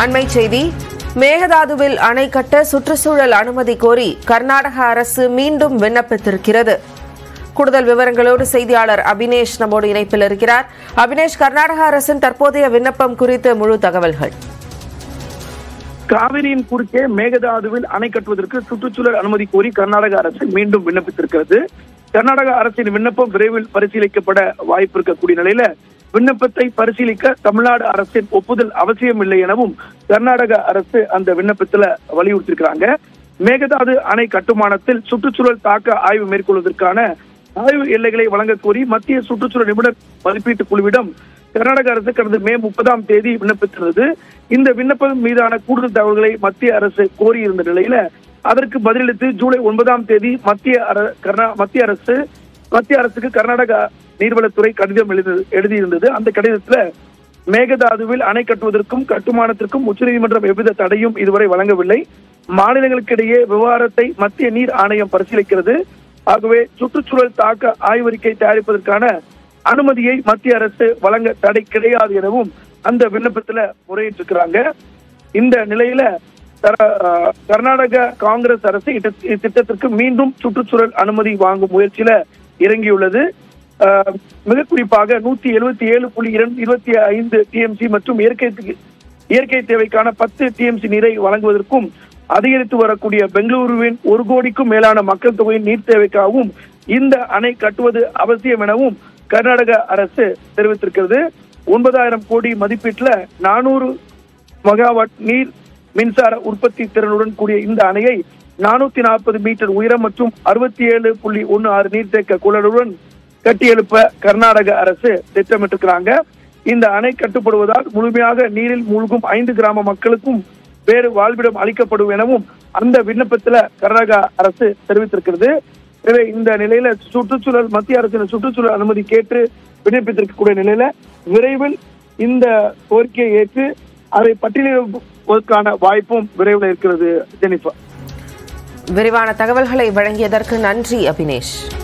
அண்மை செய்தி மேகதாதுவில் அணை கட்ட சுற்றுச்சூழல் அனுமதி கோரி கர்நாடக அரசு மீண்டும் விண்ணப்பித்திருக்கிறது கூடுதல் விவரங்களோடு செய்தியாளர் அபினேஷ் நம்மோடு இணைப்பில் இருக்கிறார் அபினேஷ் கர்நாடக அரசின் தற்போதைய விண்ணப்பம் குறித்த முழு தகவல்கள் காவிரியின் குறுக்கே மேகதாதுவில் அணை கட்டுவதற்கு சுற்றுச்சூழல் அனுமதி கோரி கர்நாடக அரசு மீண்டும் விண்ணப்பித்திருக்கிறது கர்நாடக அரசின் விண்ணப்பம் விரைவில் பரிசீலிக்கப்பட வாய்ப்பு இருக்கக்கூடிய நிலையில விண்ணப்பத்தை பரிசீலிக்க தமிழ்நாடு அரசின் ஒப்புதல் அவசியம் இல்லை எனவும் கர்நாடக அரசு அந்த விண்ணப்பத்துல வலியுறுத்திருக்கிறாங்க மேகதாது அணை கட்டுமானத்தில் சுற்றுச்சூழல் தாக்க ஆய்வு மேற்கொள்வதற்கான ஆய்வு எல்லைகளை வழங்க கோரி மத்திய சுற்றுச்சூழல் நிபுணர் மதிப்பீட்டு குழுவிடம் கர்நாடக அரசு கடந்த மே முப்பதாம் தேதி விண்ணப்பித்திருந்தது இந்த விண்ணப்பம் மீதான கூடுதல் தகவல்களை மத்திய அரசு கோரியிருந்த நிலையில அதற்கு பதிலளித்து ஜூலை ஒன்பதாம் தேதி மத்திய அர- கர்நா- மத்திய அரசு மத்திய அரசுக்கு கர்நாடக நீர்வளத்துறை கடிதம் எழுதி எழுதியிருந்தது அந்த கடிதத்துல மேகதாதுவில் அணை கட்டுவதற்கும் கட்டுமானத்திற்கும் உச்சநீதிமன்றம் எவ்வித தடையும் இதுவரை வழங்கவில்லை மாநிலங்களுக்கிடையே விவகாரத்தை மத்திய நீர் ஆணையம் பரிசீலிக்கிறது ஆகவே சுற்றுச்சூழல் தாக்க ஆய்வறிக்கை தயாரிப்பதற்கான அனுமதியை மத்திய அரசு வழங்க தடை கிடையாது எனவும் அந்த விண்ணப்பத்துல முறையிட்டிருக்கிறாங்க இந்த நிலையில தர- அஹ், கர்நாடக காங்கிரஸ் அரசு இட்ட- இத்திட்டத்திற்கு மீண்டும் சுற்றுச்சூழல் அனுமதி வாங்கும் முயற்சியில இறங்கியுள்ளது அஹ், மிக குறிப்பாக நூத்தி எழுபத்தி ஏழு புள்ளி இரண்டு இருபத்தி ஐந்து டிஎம்சி மற்றும் இயற்கை இயற்கை தேவைக்கான பத்து டிஎம்சி நீரை வழங்குவதற்கும் அதிகரித்து வரக்கூடிய பெங்களூருவின் ஒரு கோடிக்கும் மேலான மக்கள் தொகையின் நீர் தேவைக்காகவும் இந்த அணை கட்டுவது அவசியம் எனவும் கர்நாடக அரசு தெரிவித்திருக்கிறது ஒன்பதாயிரம் கோடி மதிப்பீட்டுல நானூறு மெகாவாட் நீர் மின்சார உற்பத்தி திறனுடன் கூடிய இந்த அணையை நானூத்தி நாற்பது மீட்டர் உயரம் மற்றும் அறுபத்தி ஏழு புள்ளி ஒன்னு ஆறு நீர்த்தேக்க குழலுடன் கட்டியெழுப்ப கர்நாடக அரசு திட்டமிட்டிருக்கிறாங்க இந்த அணை கட்டுப்படுவதால் முழுமையாக நீரில் மூழ்கும் ஐந்து கிராம மக்களுக்கும் வேறு வாழ்விடம் அளிக்கப்படும் எனவும் அந்த விண்ணப்பத்துல கர்நாடக அரசு தெரிவித்திருக்கிறது எனவே இந்த நிலையில சுற்றுச்சூழல் மத்திய அரசின் சுற்றுச்சூழல் அனுமதி கேட்டு விண்ணப்பித்திருக்கக்கூடிய நிலையில விரைவில் இந்த கோரிக்கையை ஏற்று அதை பட்டியலிடுவதற்கான வாய்ப்பும் விரைவில் இருக்கிறது ஜெனிஃபர் விரிவான தகவல்களை வழங்கியதற்கு நன்றி அபினேஷ்